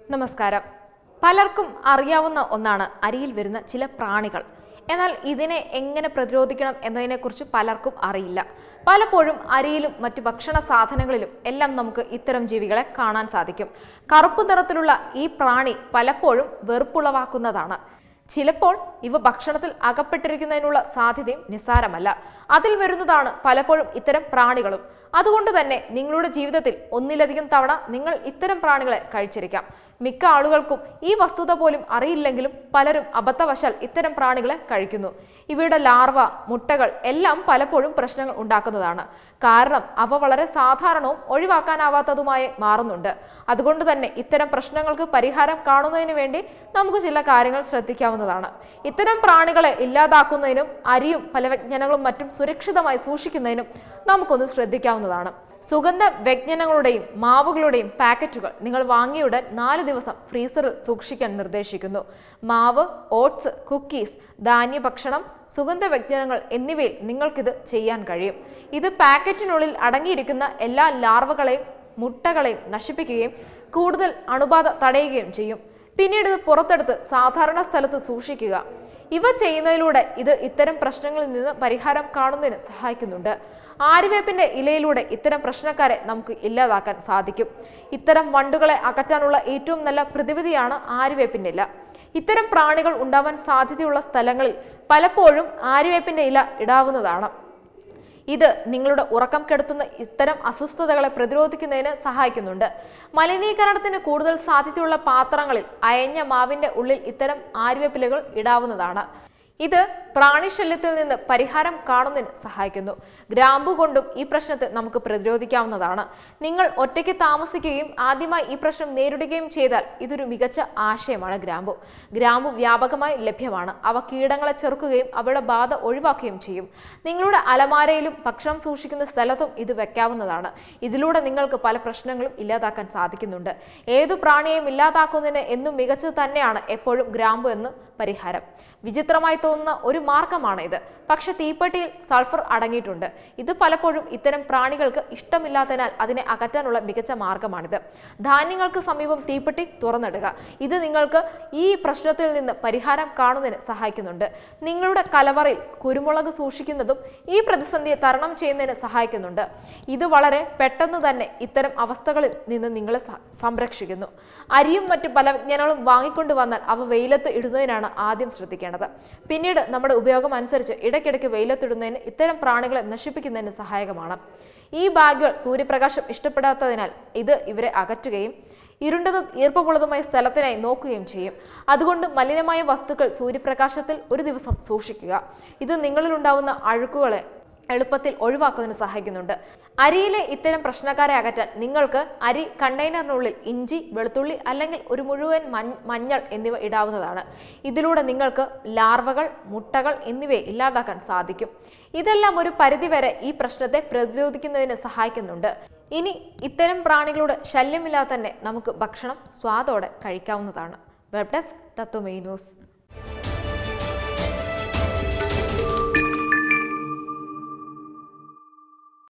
നമസ്കാരം പലർക്കും അറിയാവുന്ന ഒന്നാണ് അരിയിൽ വരുന്ന ചില പ്രാണികൾ എന്നാൽ ഇതിനെ എങ്ങനെ പ്രതിരോധിക്കണം എന്നതിനെക്കുറിച്ച് പലർക്കും അറിയില്ല പലപ്പോഴും അരിയിലും മറ്റ് ഭക്ഷണ സാധനങ്ങളിലും എല്ലാം നമുക്ക് ഇത്തരം ജീവികളെ കാണാൻ സാധിക്കും കറുപ്പ് നിറത്തിലുള്ള ഈ പ്രാണി പലപ്പോഴും വെറുപ്പുളവാക്കുന്നതാണ് ചിലപ്പോൾ ഇവ ഭക്ഷണത്തിൽ അകപ്പെട്ടിരിക്കുന്നതിനുള്ള സാധ്യതയും നിസ്സാരമല്ല അതിൽ വരുന്നതാണ് പലപ്പോഴും ഇത്തരം പ്രാണികളും അതുകൊണ്ട് തന്നെ നിങ്ങളുടെ ജീവിതത്തിൽ ഒന്നിലധികം തവണ നിങ്ങൾ ഇത്തരം പ്രാണികളെ കഴിച്ചിരിക്കാം മിക്ക ആളുകൾക്കും ഈ വസ്തുത പോലും അറിയില്ലെങ്കിലും പലരും അബദ്ധവശാൽ ഇത്തരം പ്രാണികളെ കഴിക്കുന്നു ഇവയുടെ ലാർവ മുട്ടകൾ എല്ലാം പലപ്പോഴും പ്രശ്നങ്ങൾ ഉണ്ടാക്കുന്നതാണ് കാരണം അവ വളരെ സാധാരണവും ഒഴിവാക്കാനാവാത്തതുമായി മാറുന്നുണ്ട് അതുകൊണ്ട് തന്നെ ഇത്തരം പ്രശ്നങ്ങൾക്ക് പരിഹാരം കാണുന്നതിന് വേണ്ടി നമുക്ക് ചില കാര്യങ്ങൾ ശ്രദ്ധിക്കാവുന്നതാണ് ഇത്തരം പ്രാണികളെ ഇല്ലാതാക്കുന്നതിനും അരിയും പല വ്യഞ്ജനങ്ങളും മറ്റും സുരക്ഷിതമായി സൂക്ഷിക്കുന്നതിനും നമുക്കൊന്ന് ശ്രദ്ധിക്കാവുന്നതാണ് സുഗന്ധ വ്യഞ്ജനങ്ങളുടെയും മാവുകളുടെയും പാക്കറ്റുകൾ നിങ്ങൾ വാങ്ങിയുടൻ നാല് ദിവസം ഫ്രീസറിൽ സൂക്ഷിക്കാൻ നിർദ്ദേശിക്കുന്നു മാവ് ഓട്സ് കുക്കീസ് ധാന്യഭക്ഷണം സുഗന്ധ വ്യഞ്ജനങ്ങൾ എന്നിവയിൽ നിങ്ങൾക്കിത് ചെയ്യാൻ കഴിയും ഇത് പാക്കറ്റിനുള്ളിൽ അടങ്ങിയിരിക്കുന്ന എല്ലാ ലാർവകളെയും മുട്ടകളെയും നശിപ്പിക്കുകയും കൂടുതൽ അണുബാധ തടയുകയും ചെയ്യും പിന്നീട് ഇത് പുറത്തെടുത്ത് സാധാരണ സ്ഥലത്ത് സൂക്ഷിക്കുക ഇവ ചെയ്യുന്നതിലൂടെ ഇത് ഇത്തരം പ്രശ്നങ്ങളിൽ നിന്ന് പരിഹാരം കാണുന്നതിന് സഹായിക്കുന്നുണ്ട് ആര്യവേപ്പിന്റെ ഇലയിലൂടെ ഇത്തരം പ്രശ്നക്കാരെ നമുക്ക് ഇല്ലാതാക്കാൻ സാധിക്കും ഇത്തരം വണ്ടുകളെ അകറ്റാനുള്ള ഏറ്റവും നല്ല പ്രതിവിധിയാണ് ആര്യവേപ്പിന്റെ ഇല ഇത്തരം പ്രാണികൾ ഉണ്ടാവാൻ സാധ്യതയുള്ള സ്ഥലങ്ങളിൽ പലപ്പോഴും ആര്യവേപ്പിന്റെ ഇല ഇടാവുന്നതാണ് ഇത് നിങ്ങളുടെ ഉറക്കം കെടുത്തുന്ന ഇത്തരം അസ്വസ്ഥതകളെ പ്രതിരോധിക്കുന്നതിന് സഹായിക്കുന്നുണ്ട് മലിനീകരണത്തിന് കൂടുതൽ സാധ്യതയുള്ള പാത്രങ്ങളിൽ അയഞ്ഞ മാവിന്റെ ഉള്ളിൽ ഇത്തരം ആര്യവേപ്പിലകൾ ഇടാവുന്നതാണ് ഇത് പ്രാണിശല്യത്തിൽ നിന്ന് പരിഹാരം കാണുന്നതിന് സഹായിക്കുന്നു ഗ്രാമ്പു കൊണ്ടും ഈ പ്രശ്നത്തെ നമുക്ക് പ്രതിരോധിക്കാവുന്നതാണ് നിങ്ങൾ ഒറ്റയ്ക്ക് താമസിക്കുകയും ആദ്യമായി ഈ പ്രശ്നം നേരിടുകയും ചെയ്താൽ ഇതൊരു മികച്ച ആശയമാണ് ഗ്രാമ്പു ഗ്രാമ്പു വ്യാപകമായി ലഭ്യമാണ് അവ കീടങ്ങളെ ചെറുക്കുകയും അവയുടെ ബാധ ഒഴിവാക്കുകയും ചെയ്യും നിങ്ങളുടെ അലമാരയിലും ഭക്ഷണം സൂക്ഷിക്കുന്ന സ്ഥലത്തും ഇത് വെക്കാവുന്നതാണ് ഇതിലൂടെ നിങ്ങൾക്ക് പല പ്രശ്നങ്ങളും ഇല്ലാതാക്കാൻ സാധിക്കുന്നുണ്ട് ഏതു പ്രാണിയെയും ഇല്ലാതാക്കുന്നതിന് എന്നും മികച്ചത് തന്നെയാണ് എപ്പോഴും ഗ്രാമ്പു എന്ന് പരിഹാരം വിചിത്രമായി തോന്നുന്ന ഒരു മാർഗമാണ് ഇത് പക്ഷെ തീപ്പെട്ടിയിൽ സൾഫർ അടങ്ങിയിട്ടുണ്ട് ഇത് പലപ്പോഴും ഇത്തരം പ്രാണികൾക്ക് ഇഷ്ടമില്ലാത്തതിനാൽ അതിനെ അകറ്റാനുള്ള മികച്ച മാർഗമാണിത് ധാന്യങ്ങൾക്ക് സമീപം തീപ്പെട്ടി തുറന്നിടുക ഇത് നിങ്ങൾക്ക് ഈ പ്രശ്നത്തിൽ നിന്ന് പരിഹാരം കാണുന്നതിന് സഹായിക്കുന്നുണ്ട് നിങ്ങളുടെ കലവറയിൽ കുരുമുളക് സൂക്ഷിക്കുന്നതും ഈ പ്രതിസന്ധിയെ തരണം ചെയ്യുന്നതിന് സഹായിക്കുന്നുണ്ട് ഇത് വളരെ പെട്ടെന്ന് തന്നെ ഇത്തരം അവസ്ഥകളിൽ നിന്ന് നിങ്ങളെ സ- സംരക്ഷിക്കുന്നു അരിയും മറ്റു പല വിജ്ഞാനങ്ങളും വാങ്ങിക്കൊണ്ട് വന്നാൽ അവ വെയിലത്ത് ഇടുന്നതിനാണ് ആദ്യം ശ്രദ്ധിക്കേണ്ടത് പിന്നീട് നമ്മുടെ ഉപയോഗം അനുസരിച്ച് ഇടയ്ക്കിടയ്ക്ക് വെയിലത്തിടുന്നതിന് ഇത്തരം പ്രാണികളെ നശിപ്പിക്കുന്നതിന് സഹായകമാണ് ഈ ബാഗുകൾ സൂര്യപ്രകാശം ഇഷ്ടപ്പെടാത്തതിനാൽ ഇത് ഇവരെ അകറ്റുകയും ഇരുണ്ടതും ഈർപ്പമുള്ളതുമായ സ്ഥലത്തിനായി നോക്കുകയും ചെയ്യും അതുകൊണ്ട് മലിനമായ വസ്തുക്കൾ സൂര്യപ്രകാശത്തിൽ ഒരു ദിവസം സൂക്ഷിക്കുക ഇത് നിങ്ങളിലുണ്ടാവുന്ന അഴുക്കുകളെ എളുപ്പത്തിൽ ഒഴിവാക്കുന്നതിന് സഹായിക്കുന്നുണ്ട് അരിയിലെ ഇത്തരം പ്രശ്നക്കാരെ അകറ്റാൻ നിങ്ങൾക്ക് അരി കണ്ടെയ്നറിനുള്ളിൽ ഇഞ്ചി വെളുത്തുള്ളി അല്ലെങ്കിൽ ഒരു മുഴുവൻ മഞ്ഞ മഞ്ഞൾ എന്നിവ ഇടാവുന്നതാണ് ഇതിലൂടെ നിങ്ങൾക്ക് ലാർവകൾ മുട്ടകൾ എന്നിവയെ ഇല്ലാതാക്കാൻ സാധിക്കും ഇതെല്ലാം ഒരു പരിധിവരെ ഈ പ്രശ്നത്തെ പ്രതിരോധിക്കുന്നതിന് സഹായിക്കുന്നുണ്ട് ഇനി ഇത്തരം പ്രാണികളുടെ ശല്യമില്ലാതെ തന്നെ നമുക്ക് ഭക്ഷണം സ്വാദോടെ കഴിക്കാവുന്നതാണ് വെബ് ഡെസ്ക് തത്വമേ ന്യൂസ്